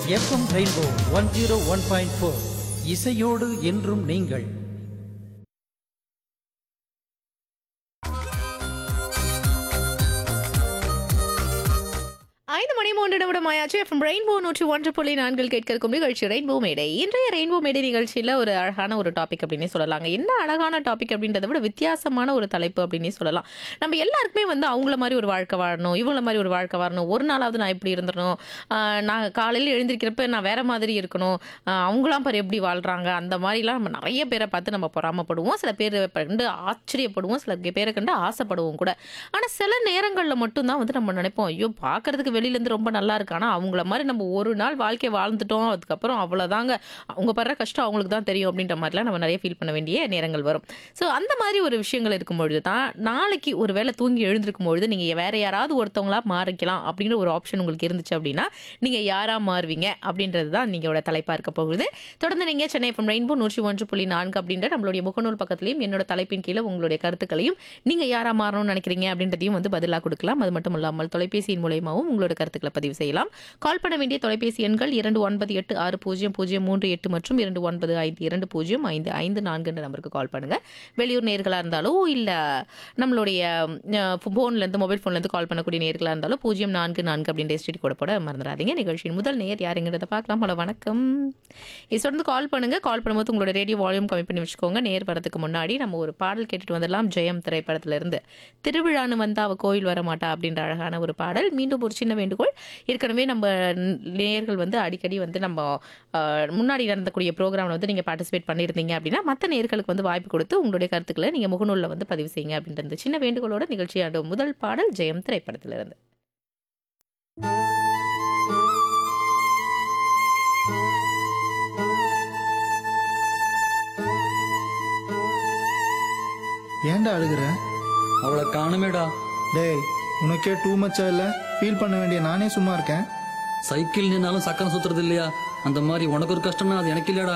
FM Rainbow one zero one point four இசையோடு என்றும் நீங்கள் ஐந்து மணி மூன்று நிமிடம் ஆயாச்சு எஃப்எம் ரெயின்போ நூற்றி ஒன்று புள்ளி நான்கில் கேட்க இருக்கும் நிகழ்ச்சி ரெயின்போ மேடை இன்றைய ரெயின்போ மேடை நிகழ்ச்சியில் ஒரு அழகான ஒரு டாபிக் அப்படின்னே சொல்லலாங்க என்ன அழகான டாபிக் அப்படின்றத விட வித்தியாசமான ஒரு தலைப்பு அப்படின்னே சொல்லலாம் நம்ம எல்லாருக்குமே வந்து அவங்கள மாதிரி ஒரு வாழ்க்கை வாழணும் இவங்கள மாதிரி ஒரு வாழ்க்கை வாழணும் ஒரு நாளாவது நான் இப்படி இருந்துடணும் ஆஹ் நான் காலையில் எழுந்திருக்கிறப்ப நான் வேற மாதிரி இருக்கணும் ஆஹ் அவங்களாம் பாரு எப்படி வாழ்றாங்க அந்த மாதிரிலாம் நம்ம நிறைய பேரை பார்த்து நம்ம பொறாமப்படுவோம் சில பேர் கண்டு ஆச்சரியப்படுவோம் சில பேரை கண்டு ஆசைப்படுவோம் கூட ஆனால் சில நேரங்களில் மட்டும்தான் வந்து நம்ம நினைப்போம் ஐயோ பார்க்கறதுக்கு வெளியிலேருந்து ரொம்ப நல்லா இருக்கு ஆனால் அவங்கள மாதிரி நம்ம ஒரு நாள் வாழ்க்கை வாழ்ந்துட்டோம் அதுக்கப்புறம் அவ்வளோதாங்க அவங்க படுற கஷ்டம் அவங்களுக்கு தான் தெரியும் அப்படின்ற மாதிரிலாம் நம்ம நிறைய ஃபீல் பண்ண வேண்டிய நேரங்கள் வரும் ஸோ அந்த மாதிரி ஒரு விஷயங்கள் இருக்கும்பொழுது தான் நாளைக்கு ஒரு வேளை தூங்கி எழுந்திருக்கும் பொழுது நீங்கள் வேற யாராவது ஒருத்தவங்களா மாறிக்கலாம் அப்படிங்கிற ஒரு ஆப்ஷன் உங்களுக்கு இருந்துச்சு அப்படின்னா நீங்கள் யாராக மாறுவீங்க அப்படின்றது தான் நீங்களோட தலைப்பாக இருக்க போகுது தொடர்ந்து நீங்கள் சென்னை எஃப்எம் ரெயின்போ நூற்றி ஒன்று புள்ளி நான்கு அப்படின்ற நம்மளுடைய முகநூல் பக்கத்துலையும் என்னோட தலைப்பின் கீழே உங்களுடைய கருத்துக்களையும் நீங்கள் யாரா மாறணும்னு நினைக்கிறீங்க அப்படின்றதையும் வந்து பதிலாக கொடுக்கலாம் அது மட்டும் இல்லாமல் தொலைபேசியின் மூலயமாவும் உங்களோட கருத்துக்களை பதிவு செய்யலாம் கால் பண்ண வேண்டிய தொலைபேசி எண்கள் இரண்டு ஒன்பது எட்டு ஆறு பூஜ்ஜியம் பூஜ்ஜியம் மூன்று எட்டு மற்றும் இரண்டு ஒன்பது ஐந்து இரண்டு பூஜ்ஜியம் ஐந்து ஐந்து நான்குன்ற நம்பருக்கு கால் பண்ணுங்க வெளியூர் நேர்களாக இருந்தாலோ இல்லை நம்மளுடைய ஃபோன்லேருந்து மொபைல் ஃபோன்லேருந்து கால் பண்ணக்கூடிய நேர்களாக இருந்தாலும் பூஜ்ஜியம் நான்கு நான்கு அப்படின்ற எஸ்டிடி கூட போட மறந்துடாதீங்க நிகழ்ச்சியின் முதல் நேர் யாருங்கிறத பார்க்கலாம் ஹலோ வணக்கம் இது தொடர்ந்து கால் பண்ணுங்க கால் பண்ணும்போது உங்களோட ரேடியோ வால்யூம் கம்மி பண்ணி வச்சுக்கோங்க நேர் வரதுக்கு முன்னாடி நம்ம ஒரு பாடல் கேட்டுட்டு வந்துடலாம் ஜெயம் திரைப்படத்துல இருந்து திருவிழான்னு வந்தா அவ கோயில் வர மாட்டா அப்படின்ற அழகான ஒரு பாடல் மீண்டும் ஒரு சின்ன வேண்டுகோள் ஏற்கனவே நம்ம நேர்கள் வந்து அடிக்கடி வந்து நம்ம அஹ், முன்னாடி நடந்தக்கூடிய ப்ரோக்ராம்ல வந்து நீங்க பார்ட்டிசிபேட் பண்ணியிருந்தீங்க அப்படின்னா மற்ற நேர்களுக்கு வந்து வாய்ப்பு கொடுத்து உங்களுடைய கருத்துக்களை நீங்க முகநூலில் வந்து பதிவு செய்யுங்க அப்படின்ற இந்த சின்ன வேண்டுகோளோட நிகழ்ச்சியோட முதல் பாடல் ஜெயம் திரைப்படத்துல இருந்து ஏன்டா அழுகுற அவளை காணுமேடா டேய் உனக்கே டூ மச்சா இல்ல ஃபீல் பண்ண வேண்டிய நானே சும்மா இருக்கேன் சைக்கிள் நின்னாலும் சக்கரம் சுத்துறது இல்லையா அந்த மாதிரி உனக்கு ஒரு கஷ்டம்னா அது எனக்கு இல்லடா